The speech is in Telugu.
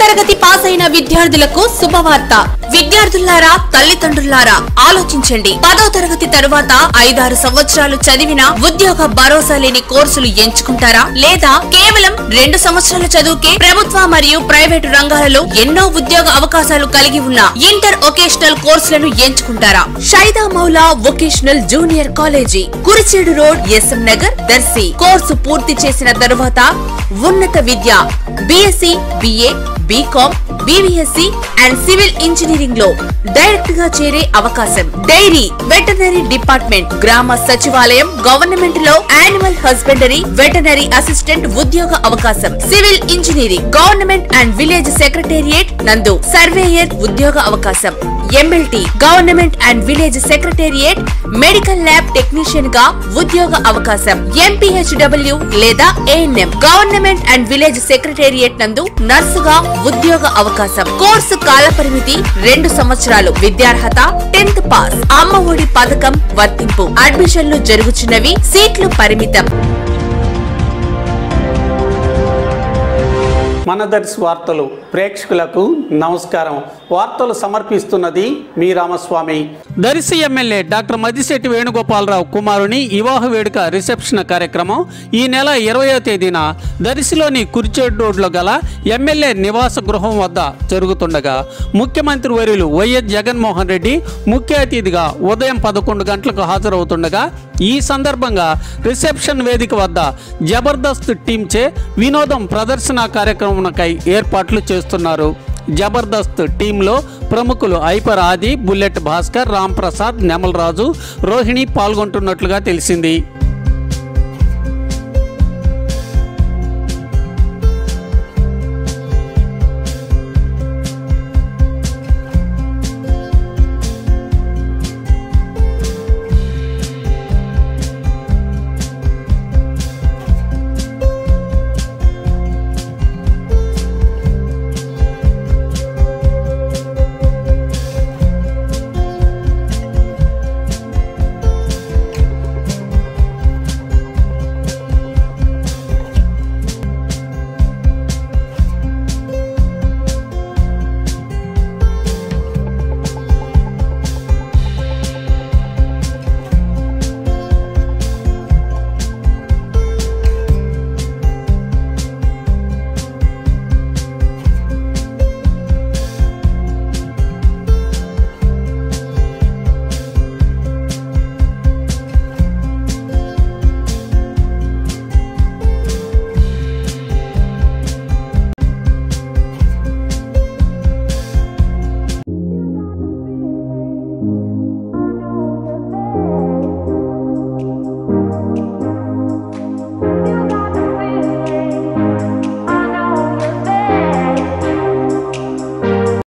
తరగతి పాస్ అయిన విద్యార్థులకు శుభవార్త విద్యార్థులారా తల్లిదండ్రులారా ఆలోచించండి పదో తరగతి తరువాత ఐదారు సంవత్సరాలు చదివిన ఉద్యోగ భరోసా లేని కోర్సులు ఎంచుకుంటారా లేదా కేవలం రెండు సంవత్సరాల చదువుకే ప్రభుత్వ మరియు ప్రైవేటు రంగాలలో ఎన్నో ఉద్యోగ అవకాశాలు కలిగి ఉన్న ఇంటర్ ఒకేషనల్ కోర్సులను ఎంచుకుంటారా Shaida Moula vocational junior college Kurichedu road SM Nagar Darsi course పూర్తి చేసిన తరువాత ఉన్నత విద్య BSc BA BCom BVSc and civil engineering లో డైరెక్ట్ గా చేరే అవకాశం డైరీ వెటనరీ డిపార్ట్మెంట్ గ్రామ సచివాలయం గవర్నమెంట్ లో యానిమల్ హస్బెండరీ వెటనరీ అసిస్టెంట్ ఉద్యోగ అవకాశం civil engineering government and village secretariat నందు సర్వేయర్ ఉద్యోగ అవకాశం MLT government and village secretariat medical lab technician గా ఉద్యోగ అవకాశం ఎంపీహెచ్డబ్ల్యూ లేదా ANM government and village secretariat నందు నర్సుగా ఉద్యోగ అవకాశం కోర్సు కాల పరిమితి రెండు సంవత్సరాలు విద్యార్హత టెన్త్ పాస్ అమ్మ ఒడి పథకం వర్తింపు అడ్మిషన్లు జరుగుచున్నవి సీట్లు పరిమితం మన దర్శి వార్తలు ప్రేక్షకులకు నమస్కారం వార్తలు సమర్పిస్తున్నది మీ రామస్వామి దర్శి ఎమ్మెల్యే డాక్టర్ మద్దిశెట్టి వేణుగోపాలరావు కుమారుని వివాహ వేడుక రిసెప్షన్ కార్యక్రమం ఈ నెల ఇరవయో తేదీన దర్శిలోని కురిచేడు రోడ్లో గల ఎమ్మెల్యే నివాస గృహం వద్ద జరుగుతుండగా ముఖ్యమంత్రి వర్యులు వైఎస్ జగన్మోహన్ రెడ్డి ముఖ్య అతిథిగా ఉదయం పదకొండు గంటలకు హాజరవుతుండగా ఈ సందర్భంగా రిసెప్షన్ వేదిక వద్ద జబర్దస్త్ టీంచే వినోదం ప్రదర్శన కార్యక్రమంకై ఏర్పాట్లు చేస్తున్నారు జబర్దస్త్ టీంలో ప్రముఖులు ఐపర్ ఆది బుల్లెట్ భాస్కర్ రామ్ ప్రసాద్ నెమలరాజు రోహిణి పాల్గొంటున్నట్లుగా తెలిసింది